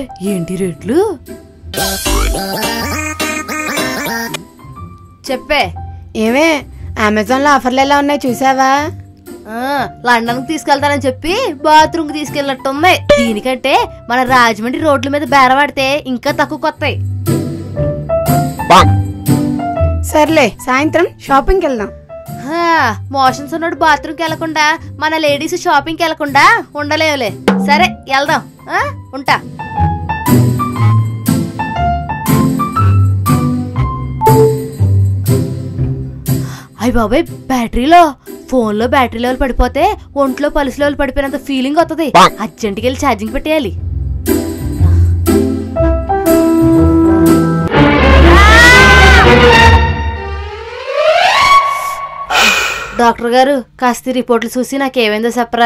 ఏంటి రేట్లు చెప్పే ఏమే అమెజాన్ లో ఆఫర్లు ఎలా ఉన్నాయి చూసావా ఆ, లండన్కి తీసుకెళ్తానని చెప్పి బాత్రూమ్కి తీసుకెళ్ళినట్టుంది దీనికంటే మన రాజమండ్రి రోడ్ల మీద బేరవాడితే ఇంకా తక్కువ కొత్తాయి సర్లే సాయంత్రం షాపింగ్కి వెళ్దాం హా, మోషన్స్ ఉన్నోడు బాత్రూమ్కి వెళ్లకుండా మన లేడీస్ షాపింగ్కి వెళ్లకుండా ఉండలేవులే సరే వెళ్దాం ఆ, ఉంటా అయ్య బాబాయ్ బ్యాటరీలో ఫోన్లో బ్యాటరీ లెవెల్ పడిపోతే ఒంట్లో పలుసు లెవెల్ పడిపోయినంత ఫీలింగ్ వస్తుంది అర్జెంట్కి వెళ్ళి ఛార్జింగ్ పెట్టేయాలి డాక్టర్ గారు కాస్త ఈ రిపోర్ట్లు చూసి నాకేమైందో చెప్పరా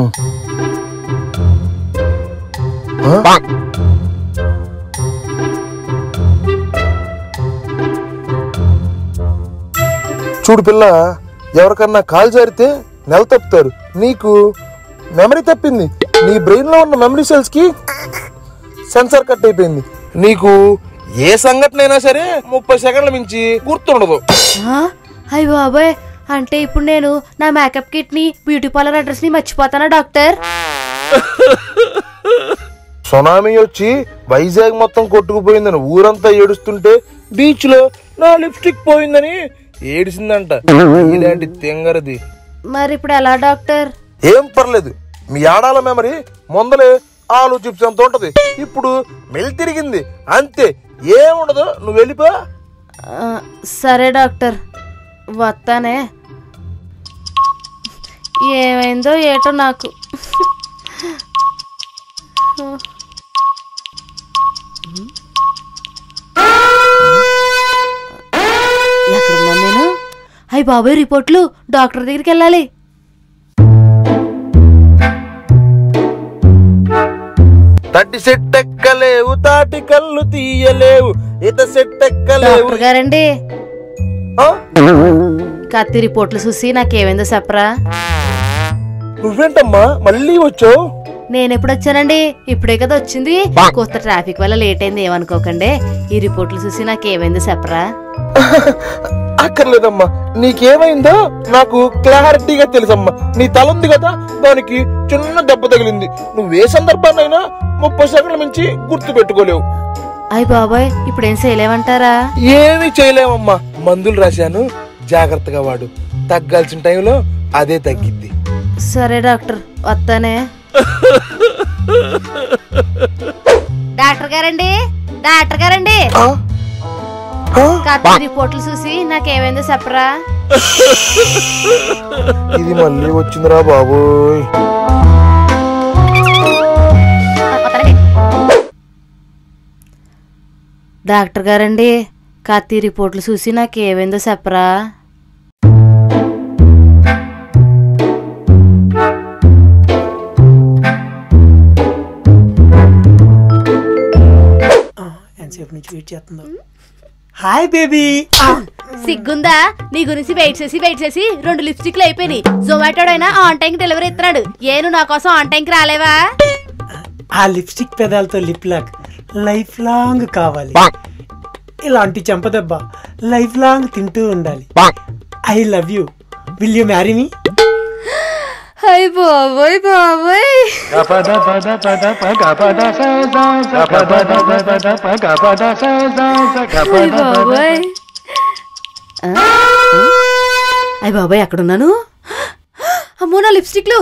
చూడు పిల్ల ఎవరికన్నా కాలు జారితే నెల తప్పుతారు నీకు మెమరీ తప్పింది నీ బ్రెయిన్ లో ఉన్న మెమరీ సెల్స్ కి సెన్సార్ కట్ అయిపోయింది నీకు ఏ సంఘటన అయినా సరే ముప్పై సెకండ్ల మించి గుర్తుండదు ఆ? అయ్య బాబాయ్ అంటే ఇప్పుడు నేను నా మేకప్ కిట్ ని బ్యూటీ పార్లర్ అడ్రస్ ని మర్చిపోతానా డాక్టర్ సునామీ వచ్చి వైజాగ్ మొత్తం కొట్టుకుపోయిందని ఊరంతా ఏడుస్తుంటే బీచ్ లో నా లిప్స్టిక్ పోయిందని ఏడిసిందంట ఇలాంటి తెంగరది మరి ఇప్పుడు ఎలా డాక్టర్ ఏం పర్లేదు మీ ఆడాల మెమరీ ముందలే ఆలు చిప్స్ ఎంత ఉంటది ఇప్పుడు మెల్ తిరిగింది అంతే ఏముండదు నువ్వు వెళ్ళిపో ఆ, సరే డాక్టర్ వస్తానే ఏమైందో ఏటో నాకు ఎక్కడున్నాను నేను అయ్యి బాబాయ్ రిపోర్ట్లు డాక్టర్ దగ్గరికి వెళ్ళాలి తట్టి సెట్ ఎక్కలేవు తాటి కళ్ళు తీయలేవు ఇత సెట్ ఎక్కలేవు డాక్టర్ గారండి ఆ? కత్తి రిపోర్ట్లు చూసి నాకేమైందో చెప్పరా నువ్వేంటమ్మా మళ్ళీ వచ్చావు నేను ఎప్పుడు వచ్చానండి ఇప్పుడే కదా వచ్చింది కొత్త ట్రాఫిక్ వల్ల లేట్ అయింది ఏమనుకోకండి ఈ రిపోర్ట్లు చూసి నాకేమైందో చెప్పరా అక్కర్లేదమ్మా నీకేమైందో నాకు క్లారిటీగా తెలుసమ్మా నీ తల ఉంది కదా దానికి చిన్న దెబ్బ తగిలింది నువ్వు ఏ సందర్భాన్నైనా ముప్పై సెకండ్ల మించి గుర్తు పెట్టుకోలేవు అయ్య బాబాయ్ ఇప్పుడేం చేయలేమంటారా ఏమీ చేయలేమమ్మా మందులు రాశాను జాగ్రత్తగా వాడు తగ్గాల్సిన టైంలో అదే తగ్గిద్ది సరే డాక్టర్ వస్తానే డాక్టర్ గారండి డాక్టర్ గారండి ఆ? ఆ? కత్తి రిపోర్ట్లు చూసి నాకేమైందో చెప్పరా ఇది మళ్ళీ వచ్చిందిరా బాబోయ్ వస్తానండి. డాక్టర్ గారండి కత్తి రిపోర్ట్లు చూసి నాకేమైందో చెప్పరా ఎంతసేపు నుంచి వెయిట్ చేస్తుందో హాయ్ బేబీ సిగ్గుందా నీ గురించి వెయిట్ చేసి వెయిట్ చేసి రెండు లిప్స్టిక్లు అయిపోయినాయి జొమాటో అయినా ఆన్ టైం డెలివరీ ఇస్తున్నాడు ఏను నా కోసం ఆన్ టైంకి రాలేవా ఆ లిప్స్టిక్ పెదాలతో లిప్ లాక్ లైఫ్ లాంగ్ కావాలి ఇలాంటి చెంపదెబ్బ లైఫ్ లాంగ్ తింటూ ఉండాలి I love you will you marry me అయ్ బాబోయ్ బాబోయ్ అయ్ బాబోయ్ ఆ? అయ్ బాబోయ్ ఎక్కడున్నాను అమ్మో నా లిప్స్టిక్లు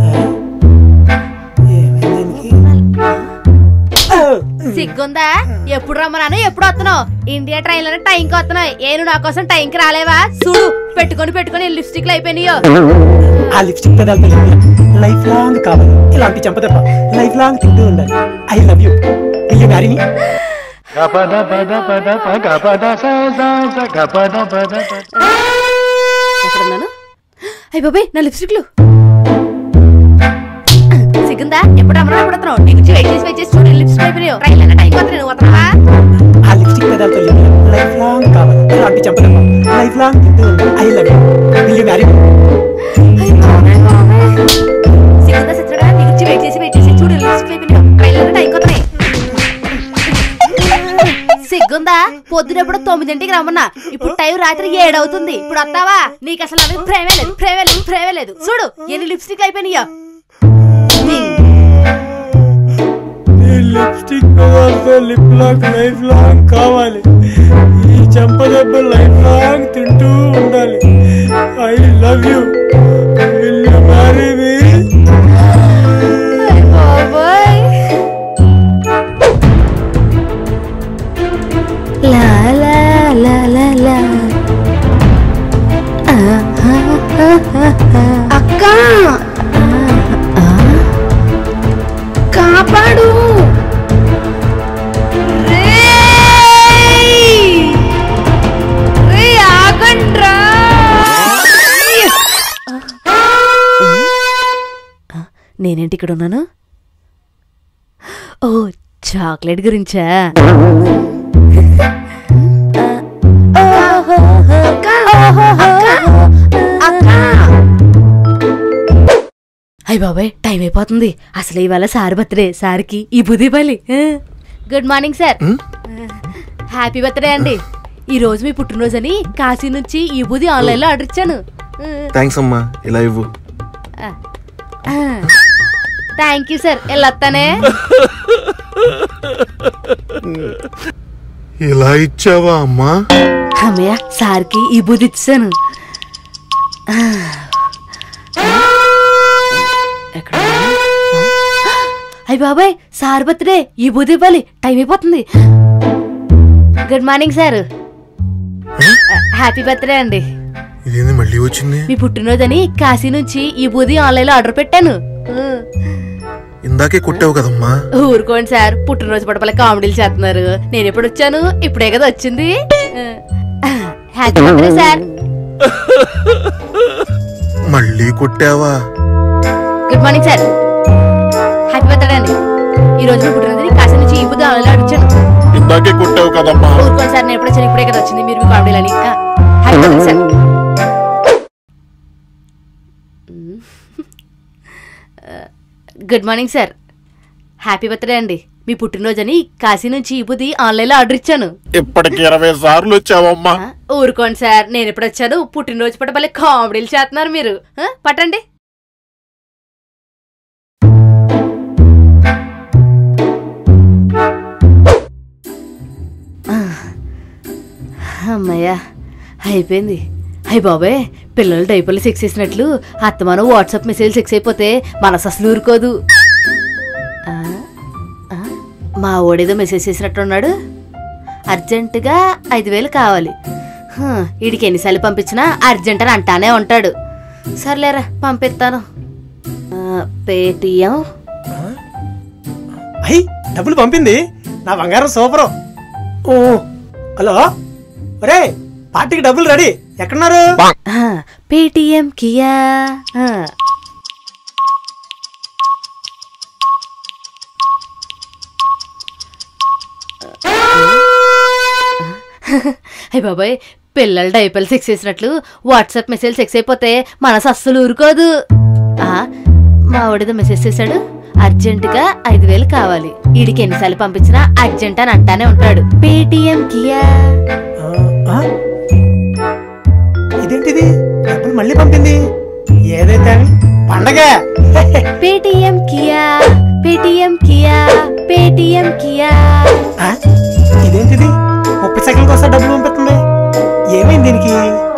సిగ్గుందా ఎప్పుడు రమ్మన్నాను ఎప్పుడు వస్తున్నావు ఇండియా ట్రైన్ లోనే టైంకి వస్తున్నావు ఏను నా కోసం టైంకి రాలేవా చూడు పెట్టుకొని పెట్టుకొని లిప్స్టిక్లు అయిపోయినాయో ఆ లిప్స్టిక్ పెదాలతో లిప్ లాక్ లైఫ్ లాంగ్ కావాలి ఇలాంటి చెంపదెబ్బ లైఫ్ లాంగ్ తింటూ ఉండాలి I love you will you marry me ఎక్కడున్నాను అయ్య బాబాయ్ నా లిప్స్టిక్లు సిగ్గుందా ఎప్పుడు రమ్మన్నా ఎప్పుడు వస్తున్నావు నీకు వెయిట్ చేసి వెయిట్ చేసి చూడు లిప్స్టిక్ అయిపోయినాయో ట్రైన్ లోనే టైంకి వస్తున్నాను నువ్వు వస్తున్నావా ఆ లిప్స్టిక్ పెదాలతో లిప్ లాక్ లైఫ్ లాంగ్ కావాలి ఇలాంటి చెంపదెబ్బ లైఫ్ లాంగ్ తింటూ ఉండాలి I love you will you marry me సిగ్గుందా సిచ్చుడా నీకు వెయిట్ చేసి వెయిట్ చేసి చూడు లిప్స్టిక్ అయిపోయినాయో ట్రైన్ లోనే టైంకి వస్తున్నాయి సిగ్గుందా పొద్దునప్పుడు తొమ్మిదింటికి రమ్మన్నా ఇప్పుడు టైం రాత్రి ఏడవుతుంది ఇప్పుడు వస్తావా నీకు అసలు నా మీద ప్రేమే లేదు ప్రేమే లేదు ప్రేమే లేదు చూడు ఎన్ని లిప్స్టిక్ అయిపోయినాయో ఈ లిప్స్టిక్ పెదాలతో లిప్ లాక్ లైఫ్ లాంగ్ కావాలి ఈ చెంపదెబ్బ లైఫ్ లాంగ్ తింటూ ఉండాలి I love you will you marry me బాబోయ్. లా లా లా లా లా. అక్క కాపాడు రేయ్! రేయ్, ఆగండ్రా! ఆ, నేనేంటి ఇక్కడ ఉన్నాను ఓ చాక్లెట్ గురించా అయ్య బాబాయ్ టైం అయిపోతుంది అసలు ఇవాళ సార్ బర్త్డే సార్కి ఈ బుద్ధి బలి good morning sir happy birthday అండి ఈ రోజు మీ పుట్టినరోజు అని కాశీ నుంచి ఈ బుద్ధి ఆన్లైన్ లో ఆర్డర్ ఇచ్చాను థ్యాంక్స్ అమ్మా ఇలా ఇవ్వు థ్యాంక్ యూ సార్ వెళ్ళొస్తానే ఇలా ఇచ్చావా అమ్మా అమ్మయ్య సార్కి ఈ బుద్ధి ఇచ్చాను ఎక్కడ అయ్య బాబాయ్ సార్ బర్త్డే ఈ బుద్ధి ఇవ్వాలి టైం అయిపోతుంది good morning sir happy birthday అండి ఇదేంది మళ్ళీ వచ్చింది మీ పుట్టినరోజని కాశీ నుంచి ఈ బూది ఆన్లైన్ లో ఆర్డర్ పెట్టాను ఇందాకే కొట్టావు కదమ్మా ఊరుకోండి సార్ పుట్టినరోజు పడపల కామెడీలు చేస్తున్నారు నేను ఎప్పుడు వచ్చాను ఇప్పుడే కదా వచ్చింది హ్యాపీ బర్త్డే సార్ మళ్ళీ కొట్టావా good morning sir happy birthday అండి ఈ రోజు మీ పుట్టినరోజుని కాశీ నుంచి ఈ బుద్ధి ఆన్లైన్ లో అడిచాను ఇందాకే కొట్టావు కదమ్మా ఊరుకోండి సార్ నేను ఎప్పుడు వచ్చాను ఇప్పుడే కదా వచ్చింది మీరు మీ కామెడీలని happy birthday sir good morning sir happy birthday అండి మీ పుట్టినరోజని కాశీ నుంచి ఈ బుద్ధి ఆన్లైన్లో ఆర్డర్ ఇచ్చాను ఇప్పటికి ఇరవై సార్లు వచ్చావమ్మా ఆ, ఊరుకోండి సార్ నేను ఎప్పుడు వచ్చాను పుట్టినరోజు పట్ట భలే కామెడీలు చేస్తున్నారు మీరు ఆ, పట్టండి ఆ, అమ్మయ్యా అయిపోయింది అయ్యి బాబాయ్ పిల్లలు డైపర్లు సెక్స్ చేసినట్లు అత్తమానం వాట్సాప్ మెసేజ్ సెక్స్ అయిపోతే మనసు అసలు ఊరుకోదు ఆ, ఆ, మా ఓడేదో మెసేజ్ చేసినట్టున్నాడు అర్జెంటుగా ఐదు వేలు కావాలి హ, వీడికి ఎన్నిసార్లు పంపించినా అర్జెంట్ అని అంటానే ఉంటాడు సర్లేరా పంపిస్తాను ఆ, పేటిఎం అయ్యి డబ్బులు పంపింది నా బంగారం సూపరు ఓ హలో ఒరే పార్టీకి డబ్బులు రెడీ ఎక్కడున్నారు ఆ, పేటిఎం కియా ఆ. అయ్య బాబాయ్ పిల్లలు డైపర్లు సెక్స్ చేసినట్లు వాట్సాప్ మెసేజ్ సెక్స్ అయిపోతే మనసు అస్సలు ఊరుకోదు ఆ, మా వాడిదో మెసేజ్ చేశాడు అర్జెంటుగా ఐదు వేలు కావాలి వీడికి ఎన్నిసార్లు పంపించినా అర్జెంట్ అని అంటానే ఉంటాడు పేటిఎం కియా ఆ, ఆ? ఇదేంటిది డబ్బులు మళ్ళీ పంపింది ఏదైతే అని పండగ పేటిఎం కియా పేటిఎం కియా పేటిఎం కియా ఆ? ఇదేంటిది ముప్పై సెకండ్కి వస్తే డబ్బులు పంపిస్తుంది ఏమైంది దీనికి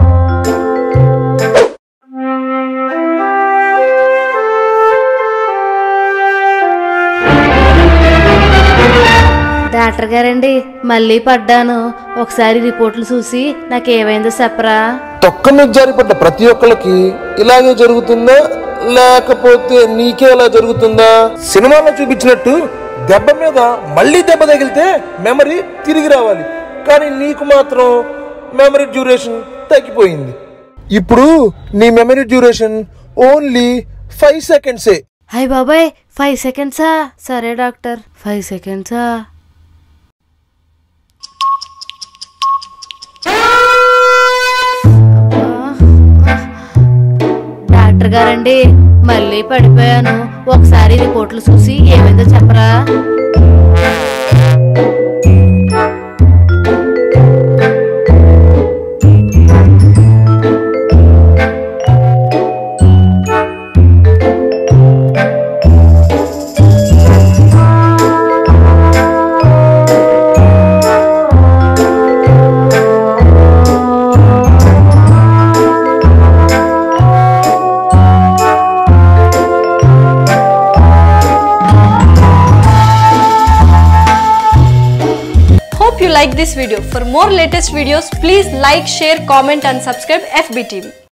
డాక్టర్ గారండి మళ్ళీ పడ్డాను ఒకసారి రిపోర్ట్లు చూసి నాకు ఏమైందో చెప్పరా తొక్క మీద జారిపడ్డ ప్రతి ఒక్కళ్ళకి ఇలాగే జరుగుతుందా లేకపోతే నీకే ఇలా జరుగుతుందా సినిమాలో చూపించినట్టు దెబ్బ మీద మళ్ళీ దెబ్బ తగిలితే మెమరీ తిరిగి రావాలి కానీ నీకు మాత్రం మెమరీ డ్యూరేషన్ తగ్గిపోయింది ఇప్పుడు నీ మెమరీ డ్యూరేషన్ ఓన్లీ ఫైవ్ సెకండ్సే హాయ్ బాబాయ్ ఫైవ్ సెకండ్సా సరే డాక్టర్ ఫైవ్ సెకండ్సా డాక్టర్ గారండి మళ్ళీ పడిపోయాను ఒకసారి రిపోర్ట్లు చూసి ఏమైందో చెప్పరా this video. For more latest videos, please like, share, comment and subscribe FBTV.